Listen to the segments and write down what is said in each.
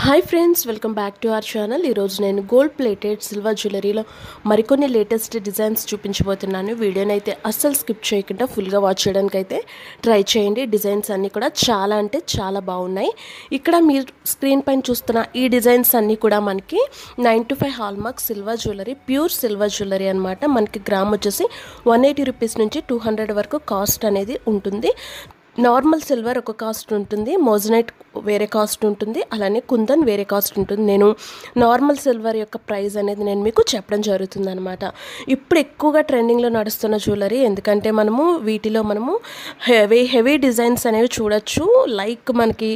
hi friends welcome back to our channel ఈరోజు నేను gold plated silver జ్యువెలరీలో మరికొన్ని latest designs చూపించబోతున్నాను వీడియోని అయితే అస్సలు స్కిప్ చేయకుండా ఫుల్గా వాచ్ చేయడానికి అయితే ట్రై చేయండి డిజైన్స్ అన్నీ కూడా చాలా అంటే చాలా బాగున్నాయి ఇక్కడ మీరు స్క్రీన్ పైన చూస్తున్న ఈ డిజైన్స్ అన్నీ కూడా మనకి nine two five hallmark silver jewellery pure silver jewellery అనమాట మనకి గ్రామ్ వచ్చేసి వన్ ఎయిటీ రూపీస్ నుంచి టూ హండ్రెడ్ వరకు కాస్ట్ అనేది ఉంటుంది నార్మల్ సిల్వర్ ఒక కాస్ట్ ఉంటుంది మోజనైట్ వేరే కాస్ట్ ఉంటుంది అలానే కుందన్ వేరే కాస్ట్ ఉంటుంది నేను నార్మల్ సిల్వర్ యొక్క ప్రైస్ అనేది నేను మీకు చెప్పడం జరుగుతుంది అనమాట ఇప్పుడు ఎక్కువగా ట్రెండింగ్లో నడుస్తున్న జ్యువెలరీ ఎందుకంటే మనము వీటిలో మనము హెవీ హెవీ డిజైన్స్ అనేవి చూడొచ్చు లైక్ మనకి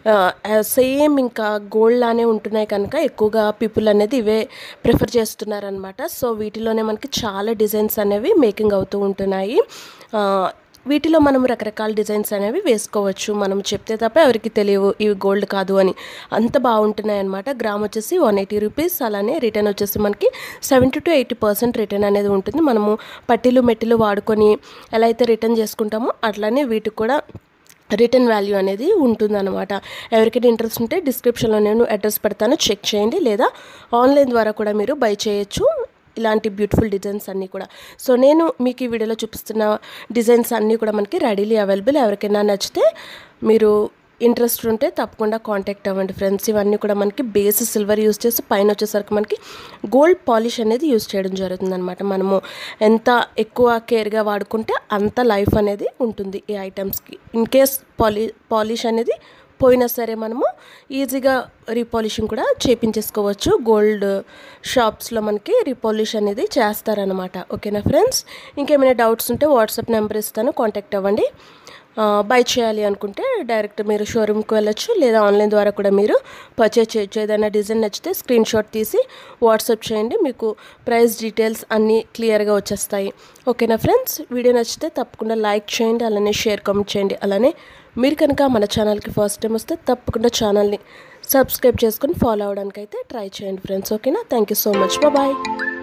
సేమ్ ఇంకా గోల్డ్ లానే ఉంటున్నాయి కనుక ఎక్కువగా పీపుల్ అనేది ఇవే ప్రిఫర్ చేస్తున్నారనమాట సో వీటిలోనే మనకి చాలా డిజైన్స్ అనేవి మేకింగ్ అవుతూ ఉంటున్నాయి ఆ, వీటిలో మనం రకరకాల డిజైన్స్ అనేవి వేసుకోవచ్చు మనం చెప్తే తప్ప ఎవరికి తెలియవు ఇవి గోల్డ్ కాదు అని అంత బాగుంటున్నాయి అనమాట గ్రామ్ వచ్చేసి వన్ ఎయిటీ రూపీస్ అలానే రిటర్న్ వచ్చేసి మనకి seventy to eighty percent return అనేది ఉంటుంది మనము పట్టీలు మెట్టిలు వాడుకొని ఎలా అయితే రిటర్న్ చేసుకుంటామో అట్లానే వీటికి కూడా రిటర్న్ వాల్యూ అనేది ఉంటుందన్నమాట ఎవరికైనా ఇంట్రెస్ట్ ఉంటే డిస్క్రిప్షన్లో నేను అడ్రస్ పెడతాను చెక్ చేయండి లేదా ఆన్లైన్ ద్వారా కూడా మీరు బై చేయొచ్చు ఇలాంటి బ్యూటిఫుల్ డిజైన్స్ అన్నీ కూడా సో నేను మీకు ఈ వీడియోలో చూపిస్తున్న డిజైన్స్ అన్నీ కూడా మనకి రెడీలీ అవైలబుల్ ఎవరికైనా నచ్చితే మీరు ఇంట్రెస్ట్ ఉంటే తప్పకుండా కాంటాక్ట్ అవ్వండి ఫ్రెండ్స్ ఇవన్నీ కూడా మనకి బేస్ సిల్వర్ యూస్ చేసి పైన వచ్చేసరికి మనకి గోల్డ్ పాలిష్ అనేది యూస్ చేయడం జరుగుతుంది అనమాట మనము ఎంత ఎక్కువ కేర్గా వాడుకుంటే అంత లైఫ్ అనేది ఉంటుంది ఈ ఐటమ్స్కి ఇన్ కేస్ పాలి పాలిష్ అనేది పోయినా సరే మనము ఈజీగా రీపాలిషింగ్ కూడా చేపించేసుకోవచ్చు గోల్డ్ షాప్స్లో మనకి రీపాలిష్ అనేది చేస్తారనమాట ఓకేనా ఫ్రెండ్స్ ఇంకేమైనా డౌట్స్ ఉంటే వాట్సాప్ నెంబర్ ఇస్తాను కాంటాక్ట్ అవ్వండి బై చేయాలి అనుకుంటే డైరెక్ట్ మీరు షోరూమ్కి వెళ్ళొచ్చు లేదా ఆన్లైన్ ద్వారా కూడా మీరు పర్చేజ్ చేయొచ్చు ఏదైనా డిజైన్ నచ్చితే స్క్రీన్ షాట్ తీసి వాట్సాప్ చేయండి మీకు ప్రైస్ డీటెయిల్స్ అన్నీ క్లియర్గా వచ్చేస్తాయి ఓకేనా ఫ్రెండ్స్ వీడియో నచ్చితే తప్పకుండా లైక్ చేయండి అలానే షేర్ కామెంట్ చేయండి అలానే మీరు కనుక మన ఛానల్కి ఫస్ట్ టైం వస్తే తప్పకుండా ఛానల్ని సబ్స్క్రైబ్ చేసుకొని ఫాలో అవడానికి అయితే ట్రై చేయండి ఫ్రెండ్స్ ఓకేనా thank you so much bye